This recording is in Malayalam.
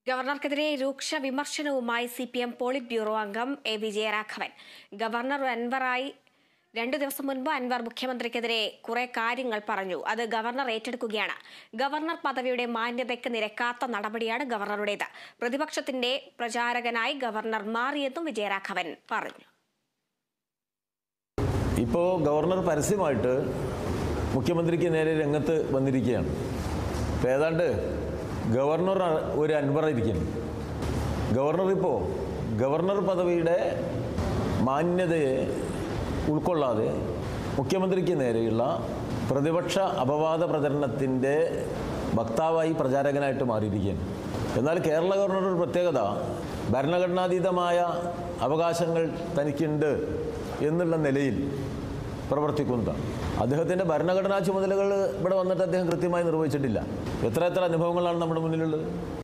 ഗവർണർക്കെതിരെ രൂക്ഷ വിമർശനവുമായി C P M polit bureau അംഗം എ വിജയരാഘവൻ ഗവർണർ അൻവറായി രണ്ടു ദിവസം മുൻപ് അൻവർ മുഖ്യമന്ത്രിക്കെതിരെ കുറെ കാര്യങ്ങൾ പറഞ്ഞു അത് ഗവർണർ ഏറ്റെടുക്കുകയാണ് ഗവർണർ പദവിയുടെ മാന്യതയ്ക്ക് നിരക്കാത്ത നടപടിയാണ് ഗവർണറുടേത് പ്രതിപക്ഷത്തിന്റെ പ്രചാരകനായി ഗവർണർ മാറിയെന്നും വിജയരാഘവൻ പറഞ്ഞു ഇപ്പോൾ ഗവർണർ പരസ്യമായിട്ട് മുഖ്യമന്ത്രിക്ക് നേരെ രംഗത്ത് വന്നിരിക്കുകയാണ് ഇപ്പം ഏതാണ്ട് ഗവർണർ ഒരു അൻവർ ഇരിക്കുന്നു ഗവർണർ ഇപ്പോൾ ഗവർണർ പദവിയുടെ മാന്യതയെ ഉൾക്കൊള്ളാതെ മുഖ്യമന്ത്രിക്ക് നേരെയുള്ള പ്രതിപക്ഷ അപവാദ പ്രചരണത്തിൻ്റെ വക്താവായി പ്രചാരകനായിട്ട് മാറിയിരിക്കുകയാണ് എന്നാൽ കേരള ഗവർണറുടെ ഒരു പ്രത്യേകത ഭരണഘടനാതീതമായ അവകാശങ്ങൾ തനിക്കുണ്ട് എന്നുള്ള നിലയിൽ പ്രവർത്തിക്കുന്നതാണ് അദ്ദേഹത്തിൻ്റെ ഭരണഘടനാ ചുമതലകൾ ഇവിടെ വന്നിട്ട് അദ്ദേഹം കൃത്യമായി നിർവഹിച്ചിട്ടില്ല എത്ര എത്ര അനുഭവങ്ങളാണ് നമ്മുടെ മുന്നിലുള്ളത്